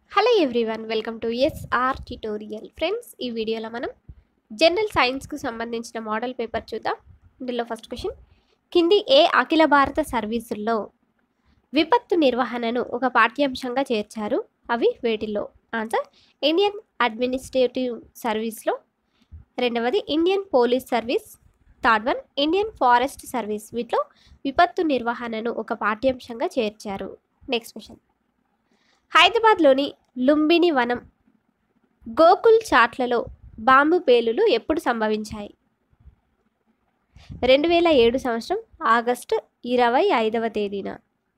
hello everyone welcome to SR tutorial friends ఈ వీడియోలో మనం జనరల్ సైన్స్కు సంబంధించిన మోడల్ పేపర్ చూద్దాం ఇందులో ఫస్ట్ క్వశ్చన్ కింది ఏ అఖిల భారత సర్వీసుల్లో విపత్తు నిర్వహణను ఒక పాఠ్యాంశంగా చేర్చారు అవి వేటిల్లో ఆన్సర్ ఇండియన్ అడ్మినిస్ట్రేటివ్ సర్వీస్లో రెండవది Indian police service third one Indian forest service వీటిలో విపత్తు నిర్వహణను ఒక పాఠ్యాంశంగా చేర్చారు నెక్స్ట్ క్వశ్చన్ హైదరాబాద్లోని లుంబిని వనం గోకుల్ చాట్లలో బాంబు పేలులు ఎప్పుడు సంభవించాయి రెండు వేల ఏడు సంవత్సరం ఆగస్టు ఇరవై ఐదవ తేదీన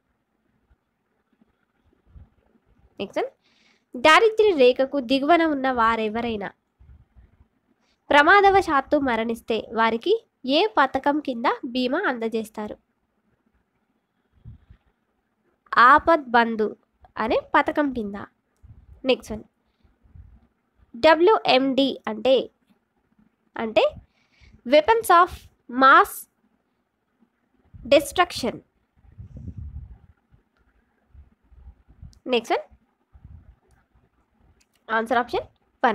నెక్స్ట్ వన్ దారిద్ర్య రేఖకు దిగువన ఉన్న వారెవరైనా ప్రమాదవశాత్తు మరణిస్తే వారికి ఏ పథకం కింద బీమా అందజేస్తారు ఆపద్ బంధు అనే పథకం కింద నెక్స్ట్ వన్ డబ్ల్యూఎండి అంటే అంటే weapons of mass destruction next one answer option one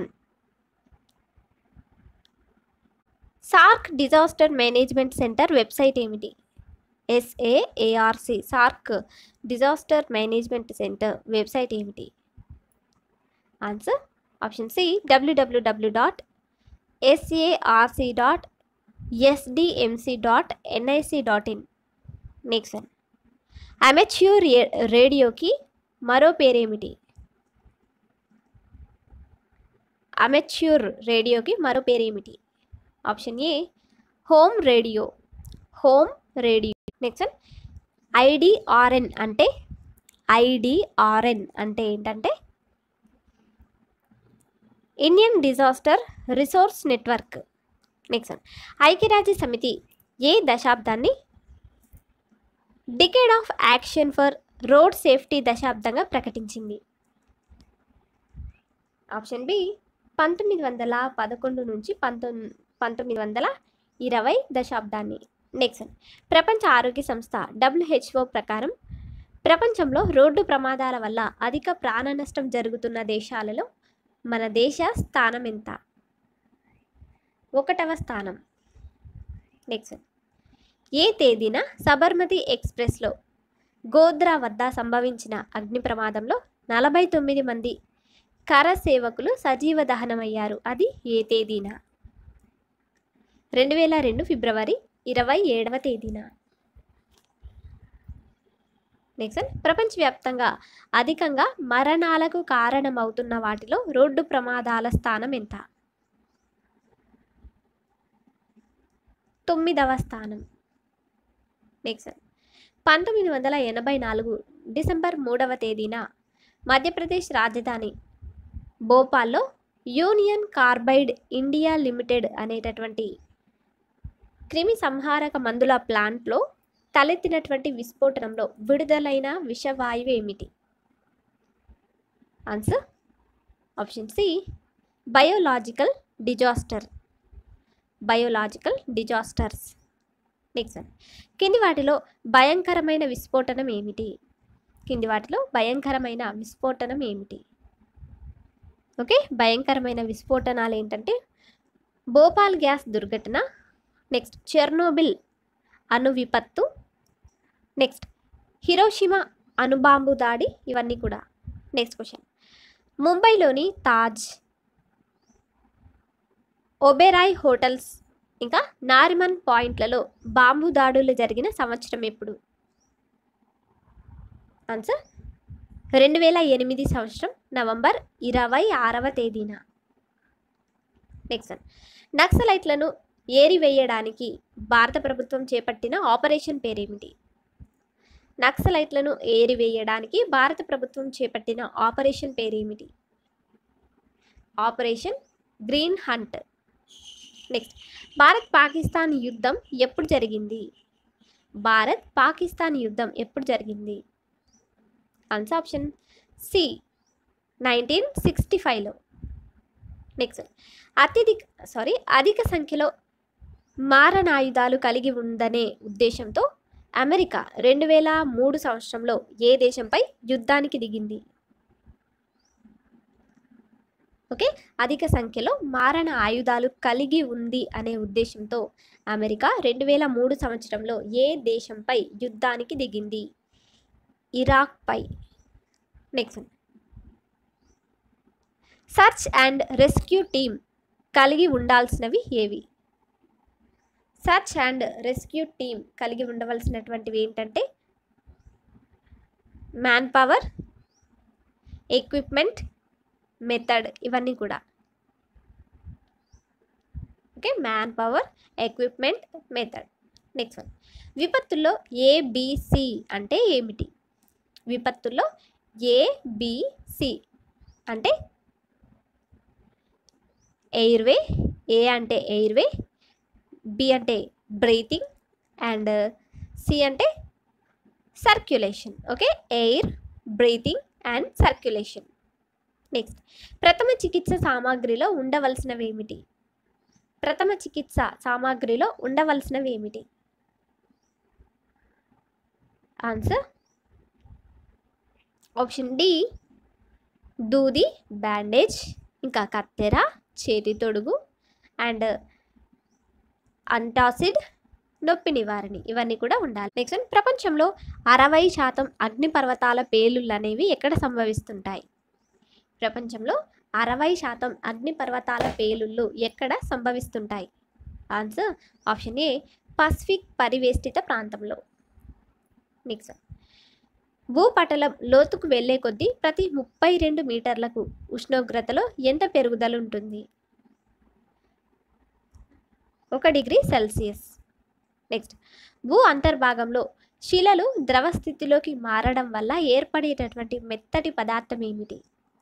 SAARC disaster management centre website ఏమిటి SAARC SAARC disaster management centre website ఏమిటి ఆన్సర్ ఆప్షన్ సి డబ్ల్యూడబ్ల్యూడబ్ల్యూ dot SARC dot SDMC dot NIC dot in next one amateur రేడియోకి మరో పేరేమిటి amateur రేడియోకి మరో పేరేమిటి option A home radio home radio next one IDRN అంటే ఐడిఆర్ఎన్ అంటే ఏంటంటే Indian disaster resource network next one ఐక్యరాజ్య సమితి ఏ దశాబ్దాన్ని decade of action for road safety దశాబ్దంగా ప్రకటించింది ఆప్షన్ బి పంతొమ్మిది వందల పదకొండు నుంచి పంతొమ్మిది పంతొమ్మిది వందల ఇరవై దశాబ్దాన్ని నెక్స్ట్ ప్రపంచ ఆరోగ్య సంస్థ డబ్ల్యూహెచ్ఓ ప్రకారం ప్రపంచంలో రోడ్డు ప్రమాదాల వల్ల అధిక ప్రాణ నష్టం జరుగుతున్న దేశాలలో మన దేశ స్థానం ఎంత ఒకటవ స్థానం నెక్స్ట్ ఏ తేదీన సబర్మతి ఎక్స్ప్రెస్లో గోద్రా వద్ద సంభవించిన అగ్ని ప్రమాదంలో నలభై తొమ్మిది మంది కర సేవకులు సజీవ దహనమయ్యారు అది ఏ తేదీన రెండు వేల రెండు ఫిబ్రవరి ఇరవై ఏడవ తేదీన నెక్స్ట్ ప్రపంచవ్యాప్తంగా అధికంగా మరణాలకు కారణమవుతున్న వాటిలో రోడ్డు ప్రమాదాల స్థానం ఎంత తొమ్మిదవ స్థానం నెక్స్ట్ పంతొమ్మిది వందల ఎనభై నాలుగు డిసెంబర్ మూడవ తేదీన మధ్యప్రదేశ్ రాజధాని భోపాల్లో యూనియన్ కార్బైడ్ ఇండియా లిమిటెడ్ అనేటటువంటి క్రిమి సంహారక మందుల ప్లాంట్లో తలెత్తినటువంటి విస్ఫోటనంలో విడుదలైన విషవాయువు ఏమిటి answer option C biological disaster biological disasters next కింది వాటిలో భయంకరమైన విస్ఫోటనం ఏమిటి కింది వాటిలో భయంకరమైన విస్ఫోటనం ఏమిటి ఓకే భయంకరమైన విస్ఫోటనాలు ఏంటంటే భోపాల్ గ్యాస్ దుర్ఘటన నెక్స్ట్ చెర్నోబిల్ అణు విపత్తు నెక్స్ట్ హిరోషిమా అణుబాంబు దాడి ఇవన్నీ కూడా నెక్స్ట్ క్వశ్చన్ ముంబైలోని తాజ్ ఒబెరాయ్ హోటల్స్ ఇంకా నారిమన్ పాయింట్లలో బాంబు దాడులు జరిగిన సంవత్సరం ఎప్పుడు ఆన్సర్ రెండు వేల ఎనిమిది సంవత్సరం నవంబర్ ఇరవై ఆరవ తేదీన నెక్స్ట్ నక్సలైట్లను ఏరివేయడానికి భారత ప్రభుత్వం చేపట్టిన ఆపరేషన్ పేరేమిటి నక్సలైట్లను ఏరివేయడానికి భారత ప్రభుత్వం చేపట్టిన ఆపరేషన్ పేరేమిటి operation green hunt next Bharat Pakistan యుద్ధం ఎప్పుడు జరిగింది భారత్ పాకిస్తాన్ యుద్ధం ఎప్పుడు జరిగింది answer option C nineteen sixty ఫైవ్లో నెక్స్ట్ అత్యధిక సారీ అధిక సంఖ్యలో మారణాయుధాలు కలిగి ఉందనే ఉద్దేశంతో అమెరికా రెండు వేల మూడు సంవత్సరంలో ఏ దేశంపై యుద్ధానికి దిగింది ఓకే అధిక సంఖ్యలో మారణ ఆయుధాలు కలిగి ఉంది అనే ఉద్దేశంతో అమెరికా రెండు వేల మూడు సంవత్సరంలో ఏ దేశంపై యుద్ధానికి దిగింది ఇరాక్పై next search and rescue team కలిగి ఉండాల్సినవి ఏవి సర్చ్ అండ్ రెస్క్యూ టీమ్ కలిగి ఉండవలసినటువంటివి ఏంటంటే మ్యాన్ పవర్ ఎక్విప్మెంట్ మెథడ్ ఇవన్నీ కూడా okay man power equipment method next one విపత్తుల్లో ఏబిసి అంటే ఏమిటి విపత్తుల్లో ఏబిసి అంటే ఎయిర్వే ఏ అంటే ఎయిర్వే బి అంటే బ్రీతింగ్ అండ్ సి అంటే circulation okay air breathing and circulation next ప్రథమ చికిత్స సామాగ్రిలో ఉండవలసినవి ఏమిటి ప్రథమ చికిత్స సామాగ్రిలో ఉండవలసినవి ఏమిటి ఆన్సర్ ఆప్షన్ డి దూది బ్యాండేజ్ ఇంకా కత్తెర చేతి తొడుగు అండ్ అంటాసిడ్ నొప్పి నివారణి ఇవన్నీ కూడా ఉండాలి నెక్స్ట్ ప్రపంచంలో అరవై శాతం అగ్నిపర్వతాల పేలుళ్ళు అనేవి ఎక్కడ సంభవిస్తుంటాయి ప్రపంచంలో అరవై శాతం అగ్నిపర్వతాల పేలుళ్ళు ఎక్కడ సంభవిస్తుంటాయి ఆన్సర్ ఆప్షన్ ఏ పసిఫిక్ పరివేష్టిత ప్రాంతంలో నెక్స్ట్ భూపటలం లోతుకు వెళ్ళే కొద్దీ ప్రతి ముప్పై రెండు మీటర్లకు ఉష్ణోగ్రతలో ఎంత పెరుగుదల ఉంటుంది ఒక డిగ్రీ సెల్సియస్ నెక్స్ట్ భూ అంతర్భాగంలో శిలలు ద్రవ స్థితిలోకి మారడం వల్ల ఏర్పడేటటువంటి మెత్తటి పదార్థం ఏమిటి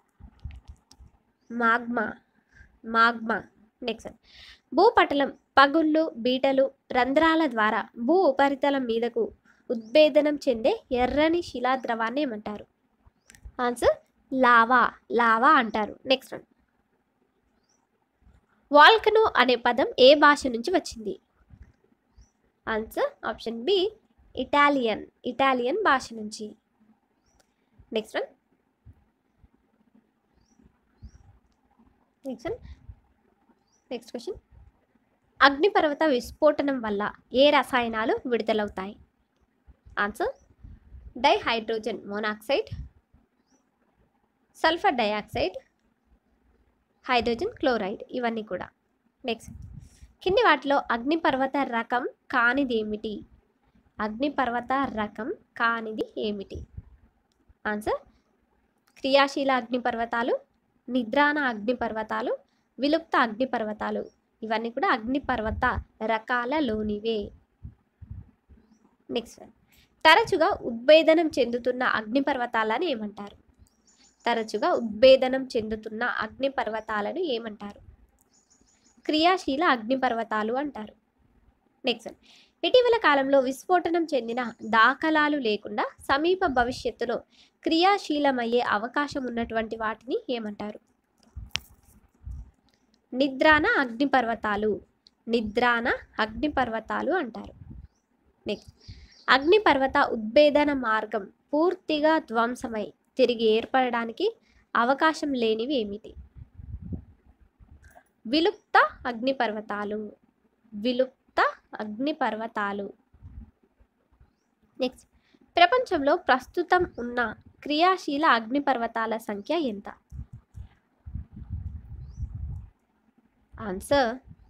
మాగ్మా మాగ్మా నెక్స్ట్ భూపటలం పగుళ్ళు బీటలు రంధ్రాల ద్వారా భూ ఉపరితలం మీదకు ఉద్భేదనం చెందే ఎర్రని శిలా ద్రవాన్ని ఏమంటారు ఆన్సర్ లావా లావా అంటారు నెక్స్ట్ వన్ వాల్కనో అనే పదం ఏ భాష నుంచి వచ్చింది answer option B Italian Italian భాష నుంచి next one next one next question అగ్నిపర్వత విస్ఫోటనం వల్ల ఏ రసాయనాలు విడుదలవుతాయి answer dihydrogen monoxide sulphur dioxide hydrogen chloride ఇవన్నీ కూడా నెక్స్ట్ కింది వాటిలో అగ్నిపర్వత రకం కానిది ఏమిటి అగ్నిపర్వత రకం కానిది ఏమిటి ఆన్సర్ క్రియాశీల అగ్నిపర్వతాలు నిద్రాణ అగ్నిపర్వతాలు విలుప్త అగ్నిపర్వతాలు ఇవన్నీ కూడా అగ్నిపర్వత రకాలలోనివే నెక్స్ట్ వన్ తరచుగా ఉద్భేదనం చెందుతున్న అగ్నిపర్వతాలను ఏమంటారు తరచుగా ఉద్భేదనం చెందుతున్న అగ్నిపర్వతాలను ఏమంటారు క్రియాశీల అగ్నిపర్వతాలు అంటారు నెక్స్ట్ వన్ ఇటీవల కాలంలో విస్ఫోటనం చెందిన దాఖలాలు లేకుండా సమీప భవిష్యత్తులో క్రియాశీలమయ్యే అవకాశం ఉన్నటువంటి వాటిని ఏమంటారు నిద్రాన అగ్నిపర్వతాలు నిద్రాన అగ్నిపర్వతాలు అంటారు నెక్స్ట్ అగ్నిపర్వత ఉద్భేదన మార్గం పూర్తిగా ధ్వంసమై తిరిగి ఏర్పడడానికి అవకాశం లేనివి ఏమిటి విలుప్త అగ్నిపర్వతాలు విలుప్త అగ్నిపర్వతాలు నెక్స్ట్ ప్రపంచంలో ప్రస్తుతం ఉన్న క్రియాశీల అగ్నిపర్వతాల సంఖ్య ఎంత ఆన్సర్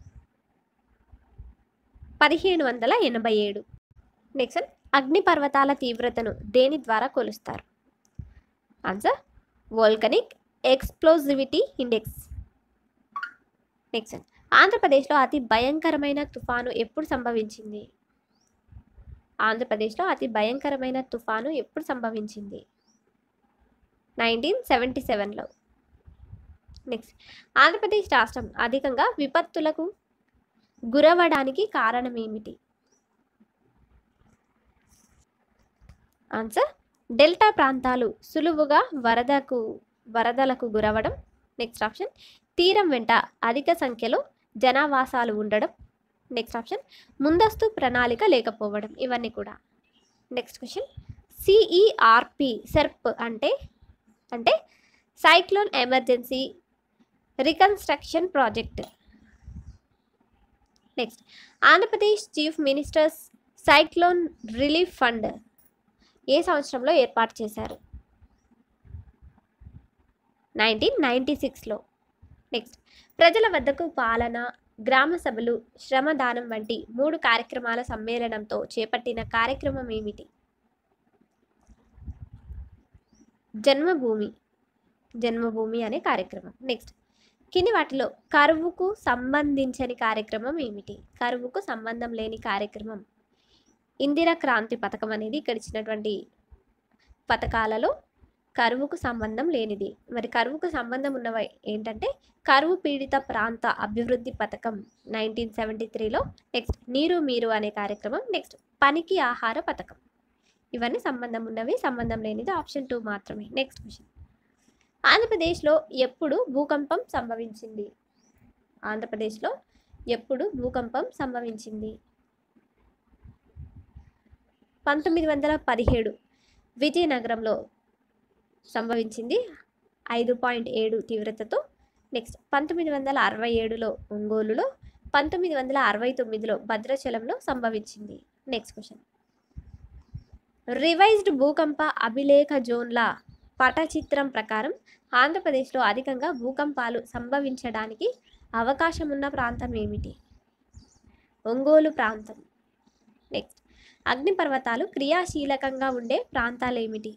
పదిహేను వందల ఎనభై ఏడు నెక్స్ట్ అగ్నిపర్వతాల తీవ్రతను దేని ద్వారా కొలుస్తారు answer volcanic explosivity index next ఆంధ్రప్రదేశ్లో అతి భయంకరమైన తుఫాను ఎప్పుడు సంభవించింది ఆంధ్రప్రదేశ్లో అతి భయంకరమైన తుఫాను ఎప్పుడు సంభవించింది నైన్టీన్ సెవెంటీ సెవెన్లో నెక్స్ట్ ఆంధ్రప్రదేశ్ రాష్ట్రం అధికంగా విపత్తులకు గురవడానికి కారణం ఏమిటి ఆన్సర్ డెల్టా ప్రాంతాలు సులువుగా వరదకు వరదలకు గురవడం నెక్స్ట్ ఆప్షన్ తీరం వెంట అధిక సంఖ్యలో జనావాసాలు ఉండడం నెక్స్ట్ ఆప్షన్ ముందస్తు ప్రణాళిక లేకపోవడం ఇవన్నీ కూడా నెక్స్ట్ క్వశ్చన్ సిఈఆర్పి సెర్ప్ అంటే అంటే cyclone emergency reconstruction project next Andhra Pradesh chief ministers cyclone relief fund ఏ సంవత్సరంలో ఏర్పాటు చేశారు నైన్టీన్ నైంటీ సిక్స్లో నెక్స్ట్ ప్రజల వద్దకు పాలన గ్రామ సభలు శ్రమదానం వంటి మూడు కార్యక్రమాల సమ్మేళనంతో చేపట్టిన కార్యక్రమం ఏమిటి జన్మభూమి జన్మభూమి అనే కార్యక్రమం నెక్స్ట్ కింది వాటిలో కరువుకు సంబంధించని కార్యక్రమం ఏమిటి కరువుకు సంబంధం లేని కార్యక్రమం ఇందిరా క్రాంతి పథకం అనేది ఇక్కడ ఇచ్చినటువంటి పథకాలలో కరువుకు సంబంధం లేనిది మరి కరువుకు సంబంధం ఉన్నవి ఏంటంటే కరువు పీడిత ప్రాంత అభివృద్ధి పథకం నైన్టీన్ సెవెంటీ త్రీలో నెక్స్ట్ నీరు మీరు అనే కార్యక్రమం నెక్స్ట్ పనికి ఆహార పథకం ఇవన్నీ సంబంధం ఉన్నవి సంబంధం లేనిది ఆప్షన్ టూ మాత్రమే నెక్స్ట్ క్వశ్చన్ ఆంధ్రప్రదేశ్లో ఎప్పుడు భూకంపం సంభవించింది ఆంధ్రప్రదేశ్లో ఎప్పుడు భూకంపం సంభవించింది పంతొమ్మిది వందల పదిహేడు విజయనగరంలో సంభవించింది ఐదు పాయింట్ ఏడు తీవ్రతతో నెక్స్ట్ పంతొమ్మిది వందల అరవై ఏడులో ఒంగోలులో పంతొమ్మిది వందల అరవై తొమ్మిదిలో భద్రాచలంలో సంభవించింది నెక్స్ట్ క్వశ్చన్ రివైజ్డ్ భూకంప అభిలేఖ జోన్ల పటచిత్రం ప్రకారం ఆంధ్రప్రదేశ్లో అధికంగా భూకంపాలు సంభవించడానికి అవకాశం ఉన్న ప్రాంతం ఏమిటి ఒంగోలు ప్రాంతం నెక్స్ట్ అగ్నిపర్వతాలు క్రియాశీలకంగా ఉండే ప్రాంతాలు ఏమిటి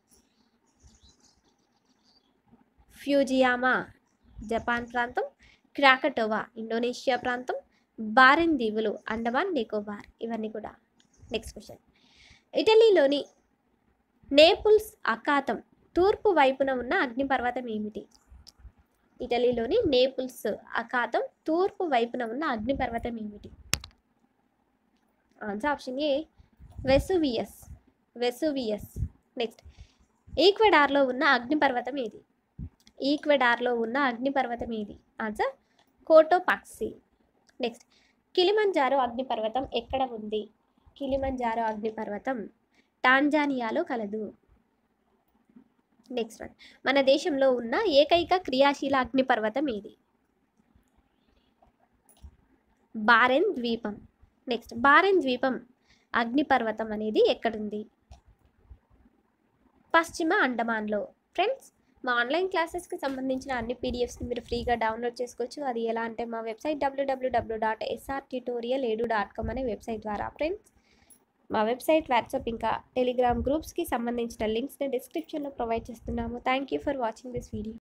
ఫ్యూజియామా జపాన్ ప్రాంతం క్రాకటోవా ఇండోనేషియా ప్రాంతం బారెన్ దీవులు అండమాన్ నికోబార్ ఇవన్నీ కూడా నెక్స్ట్ క్వశ్చన్ ఇటలీలోని నేపుల్స్ అఖాతం తూర్పు వైపున ఉన్న అగ్నిపర్వతం ఏమిటి ఇటలీలోని నేపుల్స్ అఖాతం తూర్పు వైపున ఉన్న అగ్నిపర్వతం ఏమిటి answer option A Vesuvius Vesuvius next ఈక్వెడార్లో ఉన్న అగ్నిపర్వతం ఏది ఈక్వెడార్లో ఉన్న అగ్నిపర్వతం ఏది ఆన్సర్ కోటోపాక్సీ నెక్స్ట్ కిలిమంజారో అగ్నిపర్వతం ఎక్కడ ఉంది కిలిమంజారో అగ్నిపర్వతం టాంజానియాలో కలదు నెక్స్ట్ వన్ మన దేశంలో ఉన్న ఏకైక క్రియాశీల అగ్నిపర్వతం ఏది బారెన్ ద్వీపం నెక్స్ట్ బారెన్ ద్వీపం అగ్నిపర్వతం అనేది ఎక్కడుంది పశ్చిమ అండమాన్లో ఫ్రెండ్స్ మా ఆన్లైన్ క్లాసెస్కి సంబంధించిన అన్ని పీడిఎఫ్స్ని మీరు ఫ్రీగా డౌన్లోడ్ చేసుకోవచ్చు అది ఎలా అంటే మా వెబ్సైట్ డబ్ల్యూడబ్ల్యూడబ్ల్యూ డాట్ ఎస్ఆర్ ట్యూటోరియల్ ఏడు డాట్ కామ్ అనే వెబ్సైట్ ద్వారా ఫ్రెండ్స్ మా వెబ్సైట్ వాట్సాప్ ఇంకా టెలిగ్రామ్ గ్రూప్స్కి సంబంధించిన లింక్స్ని డిస్క్రిప్షన్లో ప్రొవైడ్ చేస్తున్నాము thank you for watching this video